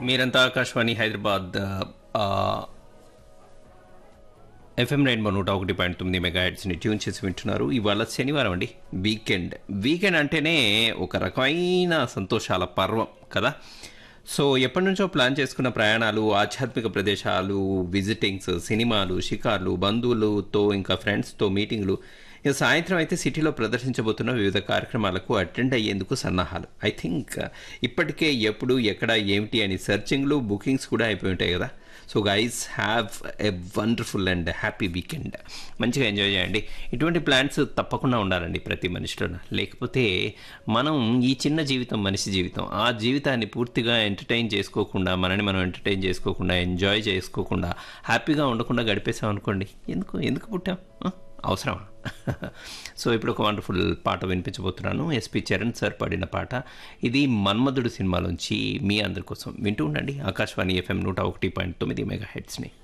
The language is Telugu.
మీరంతా ఆకాశవాణి హైదరాబాద్ ఆ, ఎఫ్ఎం రెయిన్బో నూట ఒకటి పాయింట్ తొమ్మిది మెగా హెడ్స్ని ట్యూన్ చేసి వింటున్నారు ఇవాళ శనివారం అండి వీకెండ్ వీకెండ్ అంటేనే ఒక రకమైన సంతోషాల పర్వం కదా సో ఎప్పటి నుంచో ప్లాన్ చేసుకున్న ప్రయాణాలు ఆధ్యాత్మిక ప్రదేశాలు విజిటింగ్స్ సినిమాలు షికార్లు బంధువులతో ఇంకా ఫ్రెండ్స్తో మీటింగ్లు ఇక సాయంత్రం అయితే సిటీలో ప్రదర్శించబోతున్న వివిధ కార్యక్రమాలకు అటెండ్ అయ్యేందుకు సన్నాహాలు ఐ థింక్ ఇప్పటికే ఎప్పుడు ఎక్కడ ఏమిటి అని సెర్చింగ్లు బుకింగ్స్ కూడా అయిపోయి ఉంటాయి కదా so guys have a wonderful and happy weekend మంచిగా ఎంజాయ్ చేయండి ఇటువంటి ప్లాన్స్ తప్పకుండా ఉండాలండి ప్రతి మనిషిలో లేకపోతే మనం ఈ చిన్న జీవితం మనిషి జీవితం ఆ జీవితాన్ని పూర్తిగా ఎంటర్టైన్ చేసుకోకుండా మనని మనం ఎంటర్టైన్ చేసుకోకుండా ఎంజాయ్ చేసుకోకుండా హ్యాపీగా ఉండకుండా గడిపేసాం అనుకోండి ఎందుకు ఎందుకు పుట్టాం ఆ? అవసరమా సో ఇప్పుడు ఒక వండర్ఫుల్ పాట వినిపించబోతున్నాను ఎస్పి చరణ్ సార్ పాడిన పాట ఇది మన్మధుడు సినిమాలోంచి మీ అందరి కోసం వింటూ ఉండండి ఆకాశవాణి ఎఫ్ఎం నూట ఒకటి పాయింట్ తొమ్మిది మెగా హెడ్స్ని